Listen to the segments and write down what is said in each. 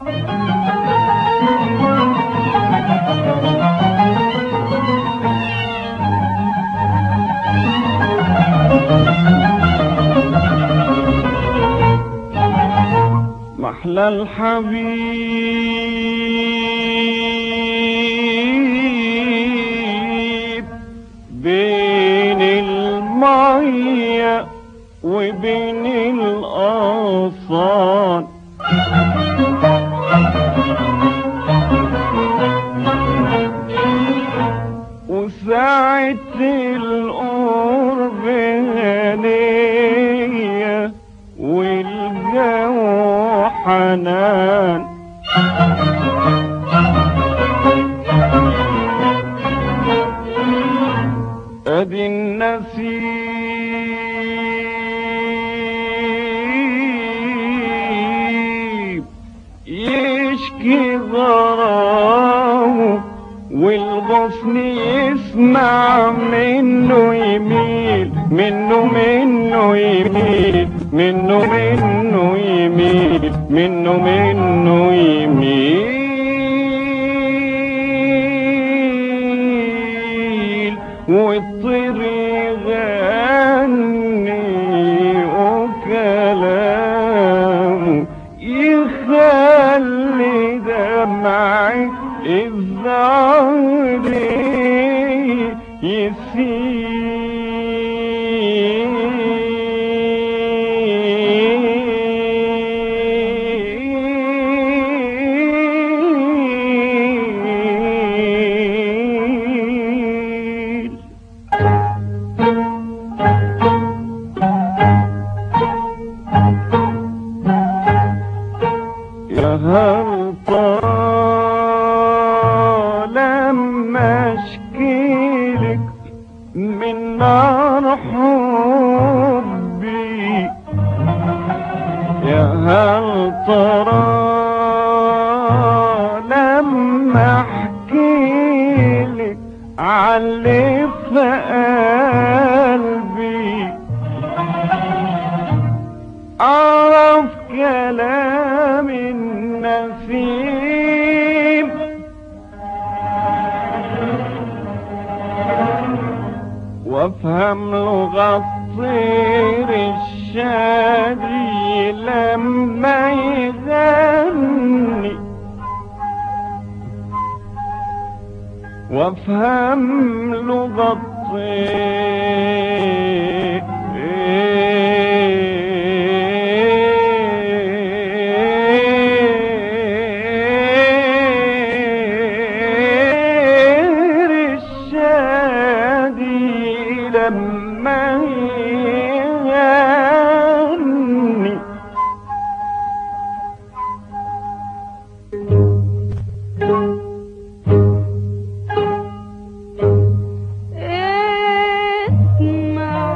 محلى الحبيب بين المية وبين الأغصان وساعة القرب هنية والجو حنان ادي النسيب يشكي غرامه والغصن يسمع منه يميل منه منه يميل منه منه يميل منه منه يميل والطير يغني وكلامه يخلي دمعي الزهر يسيل يا هل ترى لما اشكيلك من نار حبي يا هل ترى لما احكيلك علي في قلبي أعرف كلام النسيم وافهم لغة الطير الشادي لما يغني وافهم لغة الطير الشادي لما يغني اسمع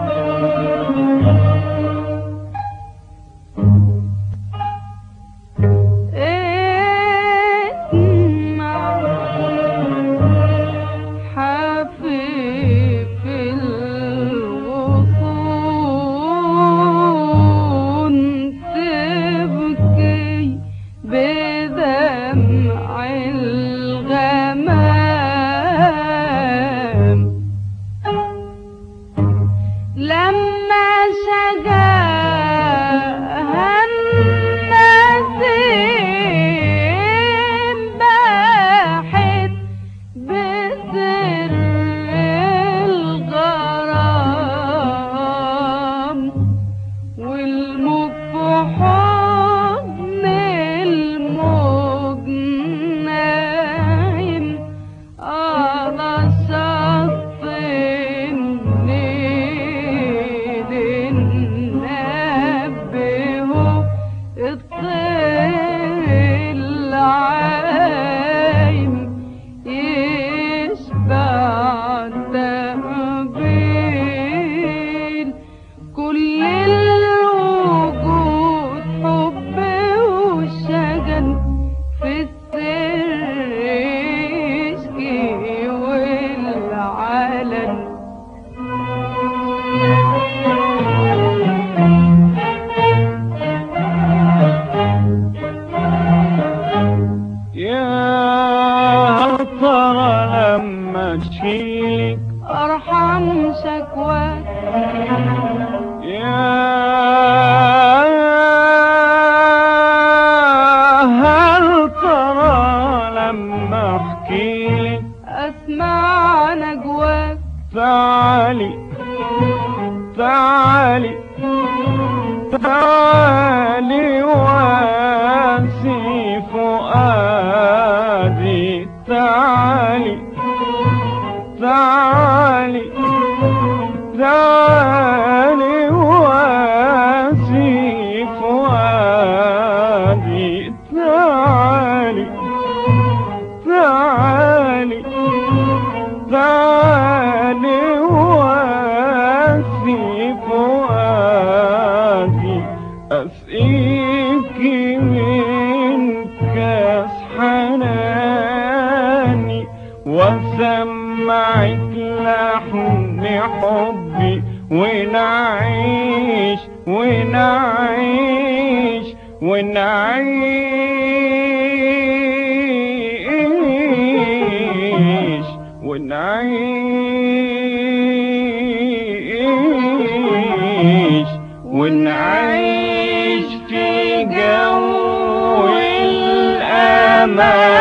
واشيلك ارحم شكواك يا هل ترى لما احكيلك اسمع نجواك تعالي تعالي تعالي واسي فؤادي تعالي تعالي تعالي واسي فؤادي تعالي تعالي تعالي واسي فؤادي أسقيك من كاس حناني وسمعك لحن حبي ونعيش ونعيش ونعيش ونعيش ونعيش في جو الأمان